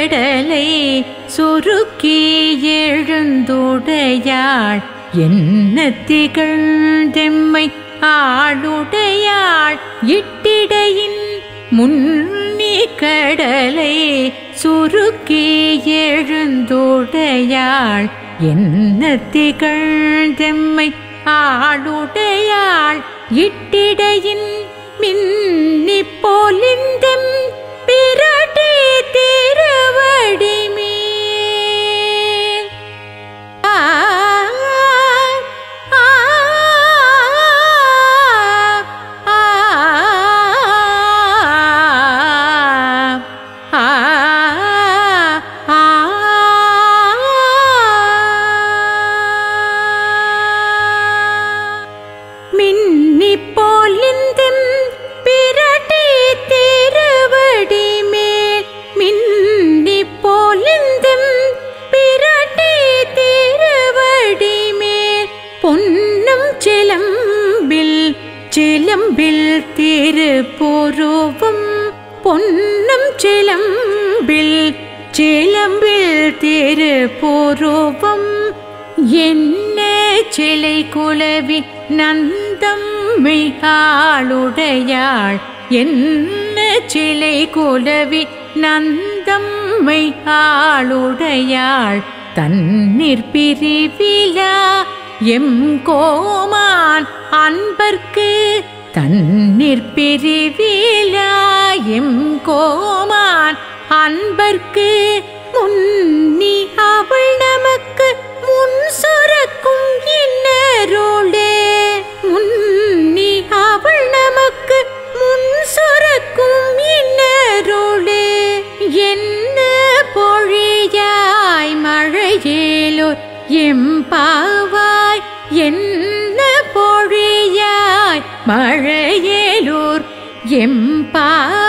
கடலை சுருக்கி எழுந்துடையாள் என்ன திகழ்ந்தெம்மை ஆளுடையாள் இட்டிடையின் முன்னி கடலை சுருக்கி எழுந்துடையாள் என்ன திகழ்ந்தெம்மை ஆளுடையாள் இட்டிடையின் மின்னி போலிந்தெம் பிரடி திருவடி மேல் ஆ ஆ ஆ ஆ மின்னி போலிந்தெம் பிரடி திருவடி மேல் மின்னி போலிந்தெம் பிரடி திருவடி மேல் பொன்னும் சிலம்பில் சிலம்பில் திருப்புருவம் பொன்னும் சிலம்பில் சிலம்பில் திருப்புருவம் என்ன சிலை குலவி நந்தம் மிகாளுடையாள் என்ன சிலை குலவி நந்தம் மிகாளுடையாள் தண்ணீர் பிரிவிலா எம் கோமான் அன்பர்க்கு தண்ணீர் பிரிவிலா எம் கோமான் அன்பர்க்கு முன்னி அவள் நமக்கு முன் சுரக்கும் இன்னரோடே முன்னி அவள் நமக்கு முன் சுரக்கும் இன்னரோடே என்ன பொழியாய் மழையேலோர் எம்பாவாய் என்ன பொழியாய் மழையேலூர் எம்பா